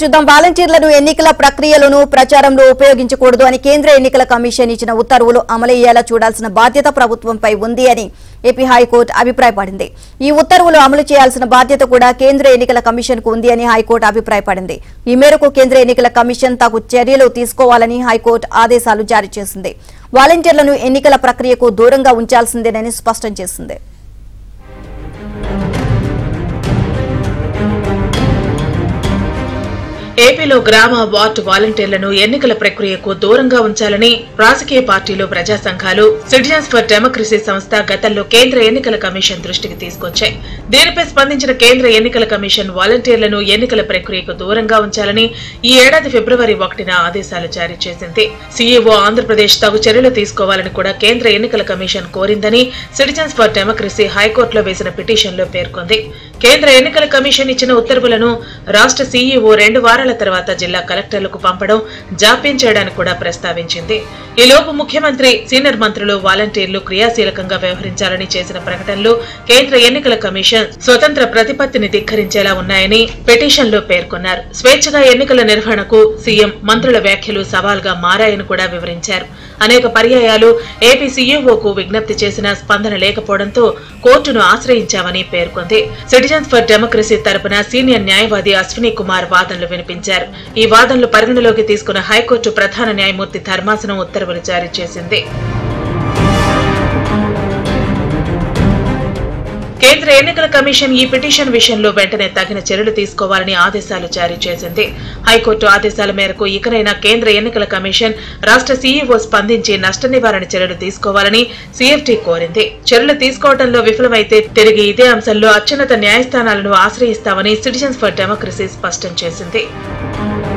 చూద్దాం వాలంటీర్లను ఎన్నికల ప్రక్రియలను ప్రచారంలో ఉపయోగించకూడదు అని కేంద్ర ఎన్నికల కమిషన్ ఇచ్చిన ఉత్తర్వులు అమలయ్యేలా చూడాల్సిన బాధ్యత ప్రభుత్వంపై ఉంది అని ఏపీ హైకోర్టు అభిప్రాయపడింది ఈ ఉత్తర్వులు అమలు చేయాల్సిన బాధ్యత కూడా కేంద్ర ఎన్నికల కమిషన్ కు ఉంది అని హైకోర్టు అభిప్రాయపడింది ఈ మేరకు కేంద్ర ఎన్నికల కమిషన్ తగు చర్యలు తీసుకోవాలని హైకోర్టు ఆదేశాలు జారీ చేసింది వాలంటీర్లను ఎన్నికల ప్రక్రియకు దూరంగా ఉంచాల్సిందేనని స్పష్టం చేసింది ఏపీలో గ్రామ వార్డు వాలంటీర్లను ఎన్నికల ప్రక్రియకు దూరంగా ఉంచాలని రాజకీయ పార్టీలు ప్రజా సంఘాలు సిటిజన్స్ ఫర్ డెమోక్రసీ సంస్థ గతంలో కేంద్ర ఎన్నికల కమిషన్ దృష్టికి తీసుకొచ్చాయి దీనిపై స్పందించిన కేంద్ర ఎన్నికల కమిషన్ వాలంటీర్లను ఎన్నికల ప్రక్రియకు దూరంగా ఉంచాలని ఈ ఏడాది ఫిబ్రవరి ఒకటిన ఆదేశాలు జారీ చేసింది సీఈఓ ఆంధ్రప్రదేశ్ తగు చర్యలు తీసుకోవాలని కూడా కేంద్ర ఎన్నికల కమిషన్ కోరిందని సిటిజన్స్ ఫర్ డెమోక్రసీ హైకోర్టులో వేసిన పిటిషన్లో పేర్కొంది కేంద్ర ఎన్నికల కమిషన్ ఇచ్చిన ఉత్తర్వులను రాష్ట్ర సీఈఓ రెండు వారాల తర్వాత జిల్లా కలెక్టర్లకు పంపడం జాప్యం చేయడానికి కూడా ప్రస్తావించింది ఈలోపు ముఖ్యమంత్రి సీనియర్ మంత్రులు వాలంటీర్లు క్రియాశీలకంగా వ్యవహరించాలని చేసిన ప్రకటనలు కేంద్ర ఎన్నికల కమిషన్ స్వతంత్ర ప్రతిపత్తిని ధిక్కరించేలా ఉన్నాయని పిటిషన్లో పేర్కొన్నారు స్వేచ్ఛగా ఎన్నికల నిర్వహణకు సీఎం మంత్రుల వ్యాఖ్యలు సవాల్గా మారాయని కూడా వివరించారు అనేక పర్యాయాలు ఏపీ సీఈఓకు విజ్ఞప్తి చేసిన స్పందన లేకపోవడంతో కోర్టును ఆశ్రయించామని పేర్కొంది సిటిజన్స్ ఫర్ డెమోక్రసీ తరపున సీనియర్ న్యాయవాది అశ్విని కుమార్ వాదనలు వినిపించారు ఈ వాదనలు పరిగణలోకి తీసుకున్న హైకోర్టు ప్రధాన న్యాయమూర్తి ధర్మాసనం ఉత్తర్వులు జారీ చేసింది కేంద్ర ఎన్నికల కమిషన్ ఈ పిటిషన్ విషయంలో వెంటనే తగిన చర్యలు తీసుకోవాలని ఆదేశాలు జారీ చేసింది హైకోర్టు ఆదేశాల మేరకు ఇకనైనా కేంద్ర ఎన్నికల కమిషన్ రాష్ట్ర సీఈఓ స్పందించి నష్ట నివారణ చర్యలు తీసుకోవాలని సీఎఫ్టీ కోరింది చర్యలు తీసుకోవడంలో విఫలమైతే తిరిగి ఇదే అంశంలో అత్యున్నత న్యాయస్థానాలను ఆశ్రయిస్తామని సిటిజన్స్ ఫర్ డెమోక్రసీ స్పష్టం చేసింది